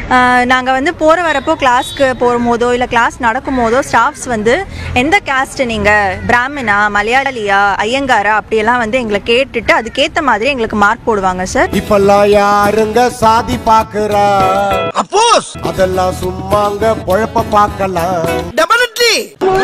நாங்கள் வந்து போகிற வரப்போ கிளாஸ்க்கு போகும்போதோ இல்லை கிளாஸ் நடக்கும் போதோ ஸ்டாஃப்ஸ் வந்து எந்த கேஸ்ட் நீங்கள் பிராமினா மலையாளியா ஐயங்காரா அப்படியெல்லாம் வந்து எங்களை கேட்டுட்டு அதுக்கேற்ற மாதிரி எங்களுக்கு மார்க் போடுவாங்க சார் இப்பெல்லாம் யாருங்க சாதி பாக்குறா அப்போஸ் அதெல்லாம் சும்மாங்க பொழப்ப பார்க்கலாம் டெபினெட்லி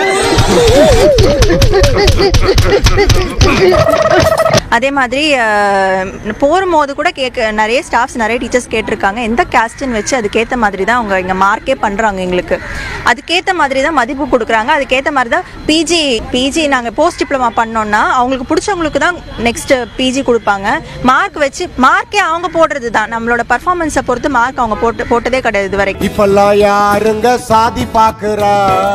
அதே மாதிரி போகும்போது கூட கேட்க நிறைய ஸ்டாஃப்ஸ் நிறைய டீச்சர்ஸ் கேட்டிருக்காங்க எந்த கேஸ்ட்னு வச்சு அதுக்கேற்ற மாதிரி தான் அவங்க இங்கே மார்க்கே பண்ணுறாங்க எங்களுக்கு அதுக்கேற்ற மாதிரி தான் மதிப்பு கொடுக்குறாங்க அதுக்கேற்ற மாதிரி தான் பிஜி பிஜி நாங்கள் போஸ்ட் டிப்ளமா பண்ணோம்னா அவங்களுக்கு பிடிச்சவங்களுக்கு தான் நெக்ஸ்ட் பிஜி கொடுப்பாங்க மார்க் வச்சு மார்க்கே அவங்க போடுறது தான் நம்மளோட பர்ஃபார்மன்ஸை பொறுத்து மார்க் அவங்க போட்டு போட்டதே கிடையாது இது வரைக்கும் இப்பெல்லாம் யாருங்க சாதி பாக்குறா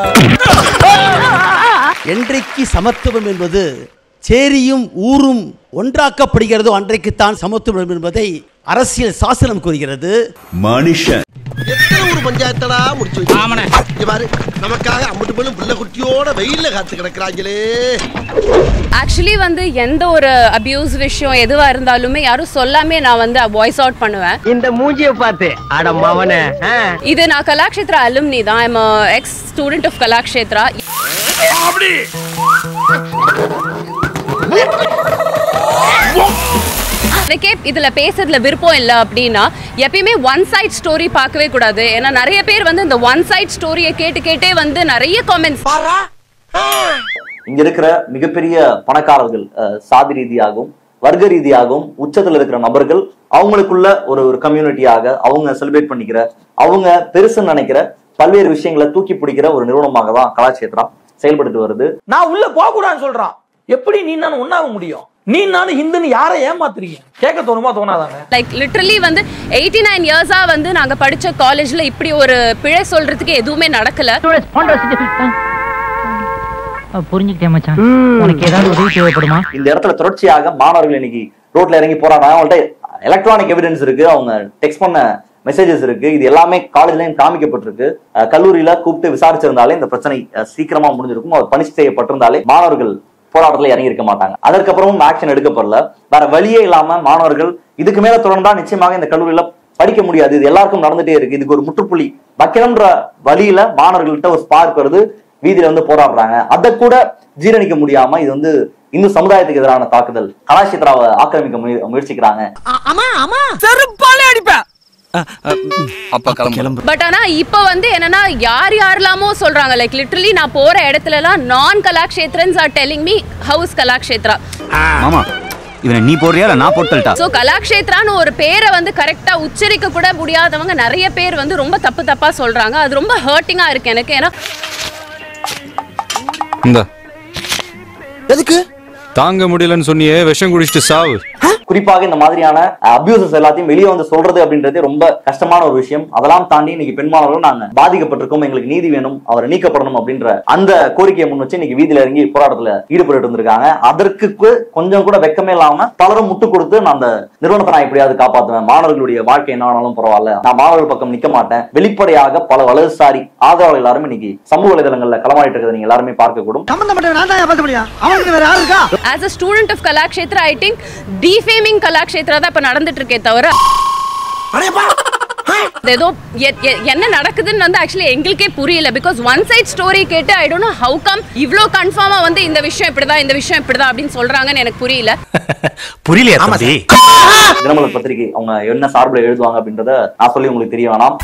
என்றைக்கு சமத்துவம் என்பது சேரியும் ஊரும் ஒன்றாக்கப்படுகிறதோ அன்றைக்குத்தான் சமத்துவம் என்பதை அரசியல் சாசனம் கூறுகிறது மனுஷன் எத்தனை ஒரு பஞ்சாயத்தடா முடிச்சு வச்சு இங்க பாரு நமக்காக அம்பட்டு போலும் புள்ள குட்டியோட வெயில்ல காத்து கிடக்குறாங்களே ஆக்சுவலி வந்து எந்த ஒரு அபியூஸ் விஷயம் எதுவா இருந்தாலுமே யாரும் சொல்லாமே நான் வந்து வாய்ஸ் அவுட் பண்ணுவேன் இந்த மூஞ்சிய பார்த்து அட மவனே இது நான் கலாக்ஷேத்ரா அலுமினி தான் I'm ex student of Kalakshetra எனக்கே இதுல பேசுறதுல விருப்பம் இல்லை அப்படின்னா எப்பயுமே ஒன் சைட் ஸ்டோரி பார்க்கவே கூடாது ஏன்னா நிறைய பேர் வந்து இந்த ஒன் சைட் ஸ்டோரியை கேட்டு கேட்டே வந்து நிறைய காமெண்ட்ஸ் இங்க இருக்கிற மிகப்பெரிய பணக்காரர்கள் அஹ், சாதி ரீதியாகவும் வர்க்க ரீதியாகவும் உச்சத்துல இருக்கிற நபர்கள் அவங்களுக்குள்ள ஒரு ஒரு கம்யூனிட்டியாக அவங்க செலிப்ரேட் பண்ணிக்கிற அவங்க பெருசுன்னு நினைக்கிற பல்வேறு விஷயங்களை தூக்கி பிடிக்கிற ஒரு நிறுவனமாக தான் கலாச்சேத்ரா செயல்பட்டு வருது நான் உள்ள போக கூடாதுன்னு சொல்றான் எப்படி நீ நான் ஒன்னாக முடியும் நீ நானும் ஹிந்துன்னு யாரை ஏமாத்துறீங்க கேட்க தோணுமா தோணாதாங்க லைக் லிட்ரலி வந்து எயிட்டி நைன் இயர்ஸா வந்து நாங்க படிச்ச காலேஜ்ல இப்படி ஒரு பிழை சொல்றதுக்கு எதுவுமே நடக்கல புரிஞ்சுக்கிட்டேன் மச்சான் உனக்கு ஏதாவது உதவி தேவைப்படுமா இந்த இடத்துல தொடர்ச்சியாக மாணவர்கள் இன்னைக்கு ரோட்ல இறங்கி போறாங்க அவங்கள்ட்ட எலக்ட்ரானிக் எவிடன்ஸ் இருக்கு அவங்க டெக்ஸ்ட் பண்ண மெசேஜஸ் இருக்கு இது எல்லாமே காலேஜ்லயும் காமிக்கப்பட்டிருக்கு அஹ், கல்லூரியில கூப்பிட்டு விசாரிச்சிருந்தாலே இந்த பிரச்சனை அஹ், சீக்கிரமா முடிஞ்சிருக்கும் அவர் பனிஷ் செய்யப்பட்டிருந்தாலே மாணவர்கள் போராட்டத்துல இறங்கி இருக்க மாட்டாங்க அதற்கப்புறமும் ஆக்ஷன் எடுக்கப்படல வேற வழியே இல்லாம மாணவர்கள் இதுக்கு மேல தொடர்ந்தா நிச்சயமாக இந்த கல்லூரியில படிக்க முடியாது இது எல்லாருக்கும் நடந்துட்டே இருக்கு இதுக்கு ஒரு முற்றுப்புள்ளி வைக்கணும்ன்ற வழியில மாணவர்கள்ட்ட ஒரு ஸ்பார்க் வருது வீதியில வந்து போராடுறாங்க அதை கூட ஜீரணிக்க முடியாம இது வந்து இந்து சமுதாயத்துக்கு எதிரான தாக்குதல் கலாஷேத்ராவை ஆக்கிரமிக்க முய- முயற்சிக்கிறாங்க செருப்பாலே அடிப்பேன் அப்பா கிளம்பு பட் ஆனா இப்போ வந்து என்னன்னா யார் யாரெல்லாமோ சொல்றாங்க லைக் லிட்ரலி நான் போற இடத்துல எல்லாம் நான் Kalakshetrans are telling me how's Kalakshetra மாமா இவனை நீ போடுறியா இல்ல நான் போட்டுட்டா ஸோ கலாக்ஷேத்ரான்னு ஒரு பேரை வந்து கரெக்டா உச்சரிக்க கூட முடியாதவங்க நிறைய பேர் வந்து ரொம்ப தப்பு தப்பா சொல்றாங்க அது ரொம்ப ஹர்ட்டிங்கா இருக்கு எனக்கு ஏன்னா இந்த எதுக்கு தாங்க முடியலன்னு சொன்னியே விஷம் குடிச்சிட்டு சாவு குறிப்பாக இந்த மாதிரியான அபியூசஸ் எல்லாத்தையும் வெளியே வந்து சொல்றது அப்படின்றது ரொம்ப கஷ்டமான ஒரு விஷயம் அதெல்லாம் தாண்டி இன்னைக்கு பெண் மாணவர்கள் நாங்க பாதிக்கப்பட்டிருக்கோம் எங்களுக்கு நீதி வேணும் அவர் நீக்கப்படணும் அப்படின்ற அந்த கோரிக்கையை முன் வச்சு இன்னைக்கு வீதியில இறங்கி போராட்டத்துல ஈடுபட்டு இருந்திருக்காங்க அதற்கு கு- கொஞ்சம் கூட வெக்கமே இல்லாம பலரும் முட்டு கொடுத்து நான் அந்த நிறுவனத்தை நான் எப்படியாவது காப்பாத்துவேன் மாணவர்களுடைய வாழ்க்கை என்ன ஆனாலும் பரவாயில்ல நான் மாணவர்கள் பக்கம் நிக்க மாட்டேன் வெளிப்படையாக பல வலதுசாரி ஆதரவாளர் எல்லாரும் இன்னைக்கு சமூக வலைதளங்கள்ல களமாடிட்டு இருக்கிறத நீங்க எல்லாருமே பார்க்க கூடும் சம்பந்தப்பட்ட நான் தான் பார்க்க முடியும் அவனுக்கு வேற யாரு இருக்கா as a student of Kalakshetra I think defaming Kalakshetra தான் இப்போ நடந்துட்டு இருக்கே தவிர அது ஏதோ எ- எ- என்ன நடக்குதுன்னு வந்து ஆக்சுவலி எங்களுக்கே புரியல பிகாஸ் ஒன் சைட் ஸ்டோரி கேட்டு I don't know how come இவ்ளோ கன்ஃபார்மா வந்து இந்த விஷயம் இப்படிதான் இந்த விஷயம் இப்படிதான் அப்படின்னு சொல்றாங்கன்னு எனக்கு புரியல புரியலையா தம்பி தினமலர் பத்திரிகை அவங்க என்ன சார்பில் எழுதுவாங்க அப்படின்றத நான் சொல்லி உங்களுக்கு தெரிய வேணாம்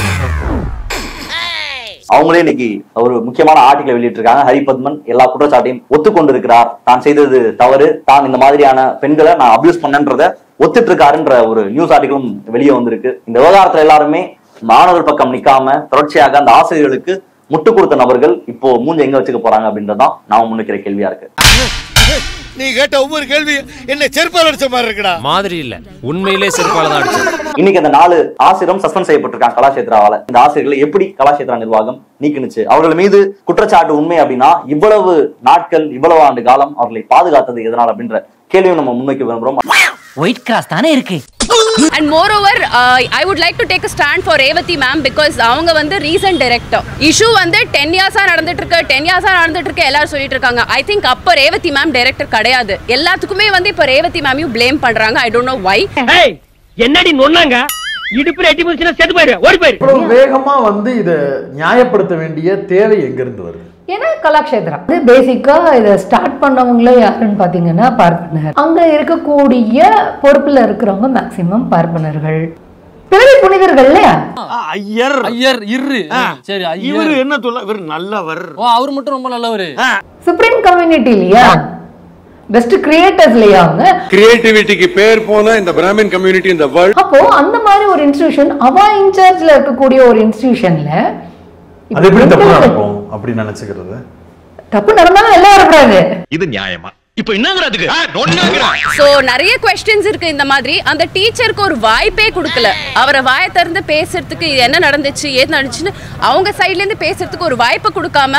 அவங்களே இன்னைக்கு ஒரு முக்கியமான ஆர்டிகல் வெளியிட்டிருக்காங்க ஹரிபத்மன் எல்லா குற்றச்சாட்டையும் ஒத்துக்கொண்டிருக்கிறார் தான் செய்தது தவறு தான் இந்த மாதிரியான பெண்களை நான் அபியூஸ் பண்ணன்றத ஒத்துட்டு இருக்காருன்ற ஒரு நியூஸ் ஆர்டிகலும் வெளியே வந்திருக்கு இந்த விவகாரத்துல எல்லாருமே மாணவர் பக்கம் நிக்காம தொடர்ச்சியாக அந்த ஆசிரியர்களுக்கு முட்டு கொடுத்த நபர்கள் இப்போ மூஞ்ச எங்க வச்சுக்க போறாங்க அப்படின்றதுதான் நான் முன்வைக்கிற கேள்வியா இருக்கு நீ கேட்ட ஒவ்வொரு கேள்வி என்ன செருப்பால் அடிச்ச மாதிரி இருக்குடா மாதிரி இல்ல உண்மையிலே செருப்பால தான் அடிச்சது இன்னைக்கு அந்த நாலு ஆசிரியரும் சஸ்பெண்ட் செய்யப்பட்டிருக்காங்க கலாஷேத்ராவால இந்த ஆசிரியர்களை எப்படி கலாஷேத்ரா நிர்வாகம் நீக்குனுச்சு அவர்கள் மீது குற்றச்சாட்டு உண்மை அப்படின்னா இவ்வளவு நாட்கள் இவ்வளவு ஆண்டு காலம் அவர்களை பாதுகாத்தது எதனால் அப்படின்ற கேள்வியும் நம்ம முன்வைக்க விரும்புறோம் ஒயிட் கிராஸ் தானே இருக்கு and moreover I would like to take stand for Revathi ma'am because அவங்க வந்து ரீசன்ட் டைரக்டர் இஷ்யூ வந்து டென் இயர்ஸா நடந்துட்டு இருக்கு டென் இயர்ஸா நடந்துட்டு இருக்கு எல்லாரும் சொல்லிட்டு இருக்காங்க ஐ திங்க் அப்ப ரேவதி மேம் டைரக்டர் கிடையாது எல்லாத்துக்குமே வந்து இப்ப ரேவதி மேமையும் ப்ளேம் பண்றாங்க ஐ டோன்ட் நோ வை என்னடி நொன்னாங்க இடுப்புல எட்டி போச்சுன்னா செத்து போயிரு ஓடி போயிரு இவ்வளவு வேகமா வந்து இதை நியாயப்படுத்த வேண்டிய தேவை எங்கிருந்து வருது ஏன்னா கலாக்ஷேத்ரா இது பேசிக்கா இதை ஸ்டார்ட் பண்ணவங்களே யாருன்னு பாத்தீங்கன்னா பார்ப்பனர் அங்க இருக்கக்கூடிய பொறுப்புல இருக்கிறவங்க மேக்சிமம் பார்ப்பனர்கள் பிறவி புனிதர்கள் இல்லையா ஐயர் ஐயர் இரு சரி இவரு என்ன சொல்ல இவர் நல்லவர் ஓ அவர் மட்டும் ரொம்ப நல்லவர் சுப்ரீம் கம்யூனிட்டி இல்லையா பெஸ்ட் கிரியேட்டர்ஸ் இல்லையா அவங்க கிரியேட்டிவிட்டிக்கு பேர் போன இந்த பிராமின் கம்யூனிட்டி இந்த வேர்ல்ட் அப்போ அந்த மாதிரி ஒரு இன்ஸ்டிடியூஷன் அவ இன்சார்ஜ்ல இருக்கக்கூடிய ஒரு இன்ஸ்டிடியூஷன்ல அது எப்படி தப்பு நடக்கும் அப்படி நினைச்சுக்கிறது தப்பு நடந்தாலும் எல்லாம் வரக்கூடாது இது நியாயமா இப்ப என்னங்கிறதுக்கு சோ நிறைய கொஸ்டின்ஸ் இருக்கு இந்த மாதிரி அந்த டீச்சருக்கு ஒரு வாய்ப்பே கொடுக்கல அவரை வாயை திறந்து பேசுறதுக்கு இது என்ன நடந்துச்சு ஏது நடந்துச்சுன்னு அவங்க சைட்ல இருந்து பேசுறதுக்கு ஒரு வாய்ப்பை கொடுக்காம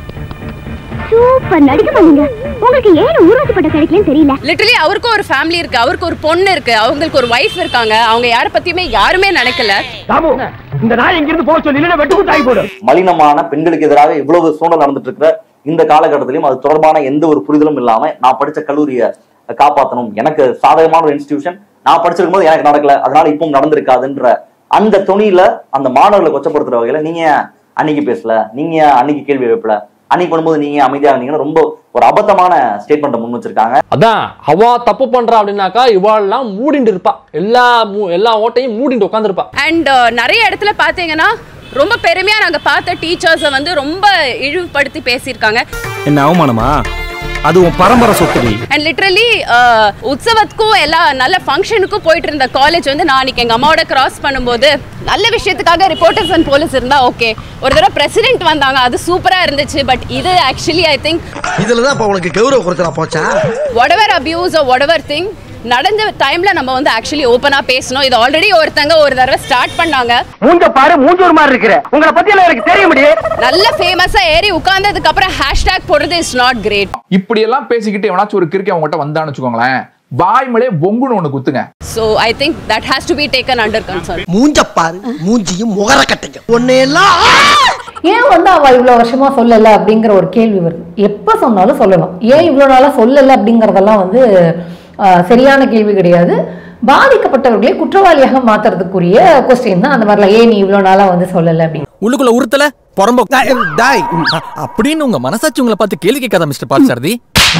சூப்பர் நடிக்க பண்ணீங்க உங்களுக்கு ஏன் ஊராட்சி பட்ட கிடைக்கலன்னு தெரியல லிட்டரலி அவருக்கும் ஒரு ஃபேமிலி இருக்கு அவருக்கு ஒரு பொண்ணு இருக்கு அவங்களுக்கு ஒரு வைஃப் இருக்காங்க அவங்க யார பத்தியுமே யாருமே நினைக்கல ராமு இந்த நாய் இங்க இருந்து போக சொல்லி இல்லைன்னா வெட்டு குத்தாகி போடு மலினமான பெண்களுக்கு எதிராக இவ்வளவு சூழல் நடந்துட்டு இருக்கிற இந்த காலகட்டத்திலையும் அது தொடர்பான எந்த ஒரு புரிதலும் இல்லாம நான் படிச்ச கல்லூரியை காப்பாத்தணும் எனக்கு சாதகமான ஒரு இன்ஸ்டிடியூஷன் நான் படிச்சிருக்கும் போது எனக்கு நடக்கல அதனால இப்பவும் நடந்திருக்காதுன்ற அந்த துணியில அந்த மாணவர்களை கொச்சப்படுத்துற வகையில நீங்க ஏன் அன்னைக்கு பேசல நீங்க ஏன் அன்னைக்கு கேள்வி எழுப்பல அன்னைக்கு பண்ணும்போது நீங்க அமைதியா இருந்தீங்கன்னு ரொம்ப ஒரு அபத்தமான ஸ்டேட்மெண்ட் முன் வச்சிருக்காங்க அதான் அவ தப்பு பண்றா அப்படின்னாக்கா இவாள்லாம் மூடிட்டு இருப்பா எல்லா மூ- எல்லா ஓட்டையும் மூடிட்டு உட்காந்துருப்பா அண்ட் நிறைய இடத்துல பாத்தீங்கன்னா ரொம்ப பெருமையா நாங்க பார்த்த டீச்சர்ஸை வந்து ரொம்ப இழிவுபடுத்தி பேசியிருக்காங்க என்ன அவமானமா அது உன் பரம்பரை சொத்துடி அண்ட் லிட்ரலி உற்சவத்துக்கும் எல்லா நல்ல ஃபங்க்ஷனுக்கும் போயிட்டு இருந்த காலேஜ் வந்து நான் அன்னைக்கு எங்க அம்மாவோட கிராஸ் பண்ணும்போது நல்ல விஷயத்துக்காக ரிப்போர்ட்டர்ஸ் அண்ட் போலீஸ் இருந்தா ஓகே ஒரு தடவை பிரசிடென்ட் வந்தாங்க அது சூப்பரா இருந்துச்சு பட் இது ஆக்சுவலி ஐ திங்க் இதுலதான் இப்ப உனக்கு கௌரவ குறைச்சலா போச்சா whatever abuse or whatever thing நடந்த டைம்ல நம்ம வந்து ஆக்சுவலி ஓப்பனா பேசணும் இது ஆல்ரெடி ஒருத்தங்க ஒரு தடவை ஸ்டார்ட் பண்ணாங்க மூஞ்ச பாரு மூஞ்சூர் மாதிரி இருக்கிற உங்களை பத்தி எல்லாம் எனக்கு தெரிய முடியும் நல்ல ஃபேமஸா ஏறி உட்கார்ந்ததுக்கு அப்புறம் ஹேஷ்டேக் போடுறது இஸ் நாட் கிரேட் இப்படி எல்லாம் பேசிக்கிட்டு எவனாச்சும் ஒரு கிறுக்கி அவங்ககிட்ட வந்தான்னு வச்சுக்கோங்களேன் வாய்மலே பொங்குன்னு ஒண்ணு குத்துங்க so I think that has to be taken under concern மூஞ்ச பாரு மூஞ்சியும் முகர கட்டைங்க உன்னையெல்லாம் ஏன் வந்து அவ இவ்வளவு வருஷமா சொல்லல அப்படிங்கிற ஒரு கேள்வி வருது எப்ப சொன்னாலும் சொல்லலாம் ஏன் இவ்வளவு நாளா சொல்லல அப்படிங்கறதெல்லாம் வந்து ஆஹ், சரியான கேள்வி கிடையாது பாதிக்கப்பட்டவர்களை குற்றவாளியாக மாத்துறதுக்குரிய கொஸ்டின் தான் அந்த மாதிரிலாம் ஏன் நீ இவ்வளவு நாளா வந்து சொல்லல அப்படின்னு உள்ளுக்குள்ள உறுத்தல புறம்ப டாய் அப்படின்னு உங்க மனசாட்சி உங்களை பார்த்து கேள்வி கேட்காத மிஸ்டர் பால்சாரதி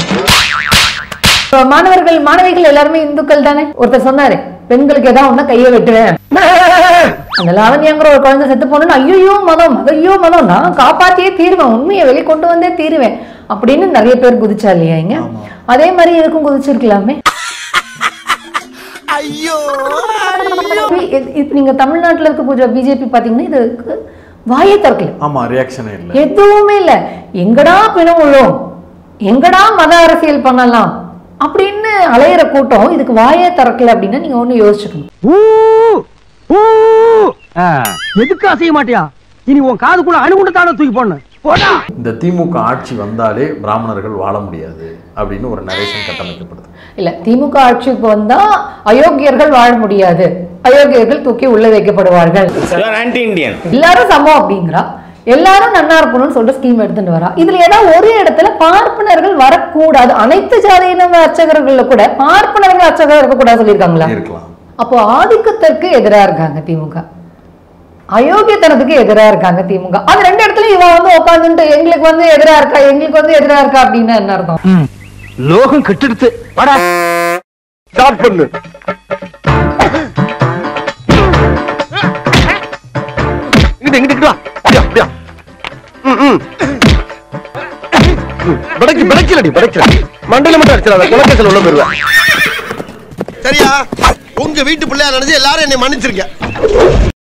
இப்ப மாணவர்கள் மாணவிகள் எல்லாருமே இந்துக்கள் தானே ஒருத்தர் சொன்னாரு பெண்களுக்கு ஏதாவது ஒண்ணா கையை வெட்டுவேன் அந்த லாவண்யாங்கிற ஒரு குழந்தை செத்து போனோன்னு ஐயோ மதம் ஐயோ மதம் நான் காப்பாத்தியே தீருவேன் உண்மையை வெளியே கொண்டு வந்தே தீருவேன் அப்படின்னு நிறைய பேர் குதிச்சா இல்லையா இங்க அதே மாதிரி எதுக்கும் குதிச்சிருக்கலாமே ஐயோ இப்ப- இப்ப நீங்க தமிழ்நாட்டுல இருக்க பூஜா பிஜேபி பாத்தீங்கன்னா இதுக்கு வாயை திறக்கல ஆமா ரியாக்ஷனே இல்ல எதுவுமே இல்ல எங்கடா பிணம் விழும் எங்கடா மத அரசியல் பண்ணலாம் அப்படின்னு அலையிற கூட்டம் இதுக்கு வாயே திறக்கல அப்படின்னா நீங்க ஒண்ணு யோசிச்சுக்கணும் எதுக்கு அசைய மாட்டியா இனி உன் காதுக்குள்ள அணுகுண்டு தூக்கி போடணும் போடா இந்த திமுக ஆட்சி வந்தாலே பிராமணர்கள் வாழ முடியாது அப்படின்னு ஒரு நரேஷன் கட்டமைக்கப்படுது இல்ல திமுக ஆட்சிக்கு வந்தா அயோக்கியர்கள் வாழ முடியாது அயோக்கியர்கள் தூக்கி உள்ள வைக்கப்படுவார்கள் ஆன்டி இந்தியன் எல்லாரும் சமம் அப்படிங்கிறா எல்லாரும் நன்னா இருக்கணும்னு சொல்லிட்டு ஸ்கீம் எடுத்துட்டு வரா இதுல ஏதாவது ஒரு இடத்துல பார்ப்பனர்கள் வரக்கூடாது அனைத்து ஜாதியின அர்ச்சகர்கள்ல கூட பார்ப்பனர்கள் அர்ச்சகர் இருக்கக்கூடாது சொல்லியிருக்காங்களா இருக்கலாம் அப்போ ஆதிக்கத்திற்கு எதிரா இருக்காங்க திமுக அயோக்கியத்தனத்துக்கு எதிரா இருக்காங்க திமுக அது ரெண்டு இடத்துல இவ வந்து உட்காந்துட்டு எங்களுக்கு வந்து எதிரா இருக்கா எங்களுக்கு வந்து எதிரா இருக்கா அப்படின்னு என்ன அர்த்தம் லோகம் கெட்டுடுத்து வாடா ஸ்டார்ட் பண்ணு இங்கிட்டு இங்கிட்டு வா அப்படியா அப்படியா ம், ம். ம், பிடைக்கு பிடைக்கலடி பிடைக்கல மண்டையில மட்டும் அடிச்சிடாத குலக்கத்தில் உள்ள போயிருவேன் சரியா உங்க வீட்டு பிள்ளையா நினைச்சு எல்லாரும் என்னை மன்னிச்சிருக்க